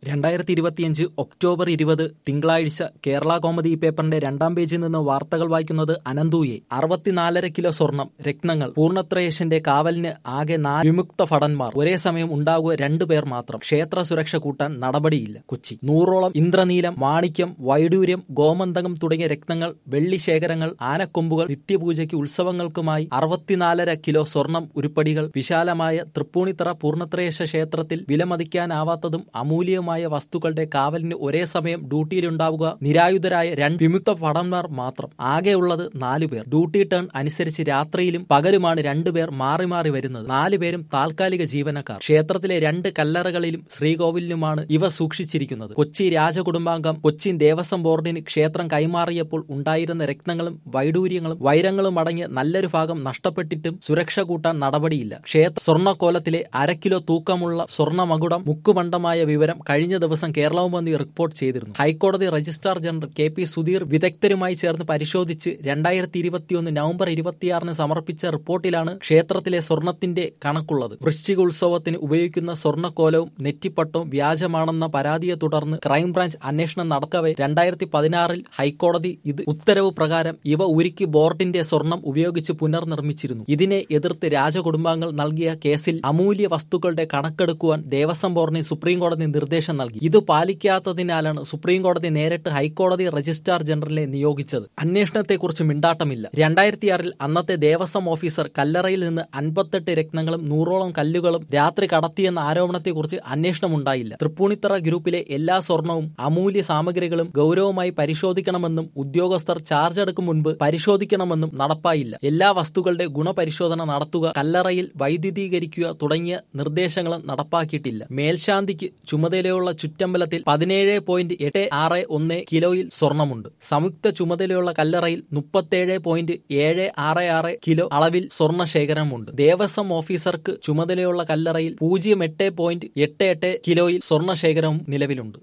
രണ്ടായിരത്തി ഇരുപത്തിയഞ്ച് ഒക്ടോബർ ഇരുപത് തിങ്കളാഴ്ച കേരള കോമഡി പേപ്പറിന്റെ രണ്ടാം പേജിൽ നിന്ന് വാർത്തകൾ വായിക്കുന്നത് അനന്തൂയെ അറുപത്തിനാലര കിലോ സ്വർണം രത്നങ്ങൾ പൂർണ്ണത്രയേശന്റെ കാവലിന് ആകെ നാല് വിമുക്ത ഭടന്മാർ ഒരേ സമയം ഉണ്ടാകുക രണ്ടുപേർ മാത്രം ക്ഷേത്ര സുരക്ഷ കൂട്ടാൻ നടപടിയില്ല കൊച്ചി നൂറോളം ഇന്ദ്രനീലം മാണിക്യം വൈഡൂര്യം ഗോമന്തകം തുടങ്ങിയ രത്നങ്ങൾ വെള്ളി ശേഖരങ്ങൾ ആനക്കൊമ്പുകൾ നിത്യപൂജയ്ക്ക് ഉത്സവങ്ങൾക്കുമായി അറുപത്തിനാലര കിലോ സ്വർണം ഉരുപ്പടികൾ വിശാലമായ തൃപ്പൂണിത്തറ പൂർണ്ണത്രയേശ ക്ഷേത്രത്തിൽ വിലമതിക്കാനാവാത്തതും അമൂല്യവുമായ വസ്തുക്കളുടെ കാവലിന് ഒരേ സമയം ഡ്യൂട്ടിയിലുണ്ടാവുക നിരായുധരായ രണ്ട് വിമുക്ത ഭടന്മാർ മാത്രം ആകെയുള്ളത് നാലുപേർ ഡ്യൂട്ടി ടേൺ അനുസരിച്ച് രാത്രിയിലും പകലുമാണ് രണ്ടുപേർ മാറി മാറി വരുന്നത് നാലുപേരും താൽക്കാലിക ജീവനക്കാർ ക്ഷേത്രത്തിലെ രണ്ട് കല്ലറകളിലും ശ്രീകോവിലിലുമാണ് ഇവ സൂക്ഷിച്ചിരിക്കുന്നത് കൊച്ചി രാജകുടുംബാംഗം കൊച്ചിൻ ദേവസ്വം ബോർഡിന് ക്ഷേത്രം കൈമാറിയപ്പോൾ ഉണ്ടായിരുന്ന രത്നങ്ങളും വൈഡൂര്യങ്ങളും വൈരങ്ങളും അടങ്ങിയ നല്ലൊരു ഭാഗം നഷ്ടപ്പെട്ടിട്ടും സുരക്ഷ കൂട്ടാൻ നടപടിയില്ല ക്ഷേത്ര സ്വർണ്ണക്കോലത്തിലെ അര കിലോ തൂക്കമുള്ള സ്വർണ്ണമകുടം മുക്കുമണ്ഡമായ വിവരം കഴിഞ്ഞ ദിവസം കേരളവുമന്ത്രി റിപ്പോർട്ട് ചെയ്തിരുന്നു ഹൈക്കോടതി registrar general K P Sudheer വിദഗ്ധരുമായി ചേർന്ന് പരിശോധിച്ച് രണ്ടായിരത്തി ഇരുപത്തിയൊന്ന് നവംബർ ഇരുപത്തിയാറിന് സമർപ്പിച്ച റിപ്പോർട്ടിലാണ് ക്ഷേത്രത്തിലെ സ്വർണത്തിന്റെ കണക്കുള്ളത് വൃശ്ചിക ഉത്സവത്തിന് ഉപയോഗിക്കുന്ന സ്വർണ്ണക്കോലവും നെറ്റിപ്പട്ടവും വ്യാജമാണെന്ന പരാതിയെ തുടർന്ന് ക്രൈംബ്രാഞ്ച് അന്വേഷണം നടക്കവെ രണ്ടായിരത്തി പതിനാറിൽ ഹൈക്കോടതി ഇത് ഉത്തരവ് പ്രകാരം ഇവ ഉരുക്കി ബോർഡിന്റെ സ്വർണം ഉപയോഗിച്ച് പുനർനിർമ്മിച്ചിരുന്നു ഇതിനെ എതിർത്ത് രാജകുടുംബാംഗങ്ങൾ നൽകിയ കേസിൽ അമൂല്യ വസ്തുക്കളുടെ കണക്കെടുക്കുവാൻ ദേവസ്വം ബോർഡിന് സുപ്രീം കോടതി നിർദ്ദേശം നൽകി ഇത് പാലിക്കാത്തതിനാലാണ് സുപ്രീം കോടതി നേരിട്ട് ഹൈക്കോടതി രജിസ്ട്രാർ ജനറലിനെ നിയോഗിച്ചത് അന്വേഷണത്തെക്കുറിച്ച് മിണ്ടാട്ടമില്ല രണ്ടായിരത്തിയാറിൽ അന്നത്തെ ദേവസ്വം ഓഫീസർ കല്ലറയിൽ നിന്ന് അൻപത്തെട്ട് രത്നങ്ങളും നൂറോളം കല്ലുകളും രാത്രി കടത്തിയെന്ന ആരോപണത്തെക്കുറിച്ച് അന്വേഷണമുണ്ടായില്ല തൃപ്പൂണിത്തറ ഗ്രൂപ്പിലെ എല്ലാ സ്വർണവും അമൂല്യ സാമഗ്രികളും ഗൗരവമായി പരിശോധിക്കണമെന്നും ഉദ്യോഗസ്ഥർ ചാർജ് എടുക്കും മുൻപ് പരിശോധിക്കണമെന്നും നടപ്പായില്ല എല്ലാ വസ്തുക്കളുടെ ഗുണപരിശോധന നടത്തുക കല്ലറയിൽ വൈദ്യുതീകരിക്കുക തുടങ്ങിയ നിർദ്ദേശങ്ങളും നടപ്പാക്കിയിട്ടില്ല മേൽശാന്തിക്ക് ചുമതലയുള്ള ചുറ്റമ്പലത്തിൽ പതിനേഴ് പോയിന്റ് എട്ട് ആറ് ഒന്ന് കിലോയിൽ സ്വർണമുണ്ട് സംയുക്ത ചുമതലയുള്ള കല്ലറയിൽ മുപ്പത്തേഴ് പോയിന്റ് ഏഴ് ആറ് ആറ് കിലോ അളവിൽ സ്വർണ്ണ ശേഖരമുണ്ട് ദേവസ്വം ഓഫീസർക്ക് ചുമതലയുള്ള കല്ലറയിൽ പൂജ്യം എട്ട് പോയിന്റ് എട്ട് എട്ട് കിലോയിൽ സ്വർണ്ണ ശേഖരവും നിലവിലുണ്ട്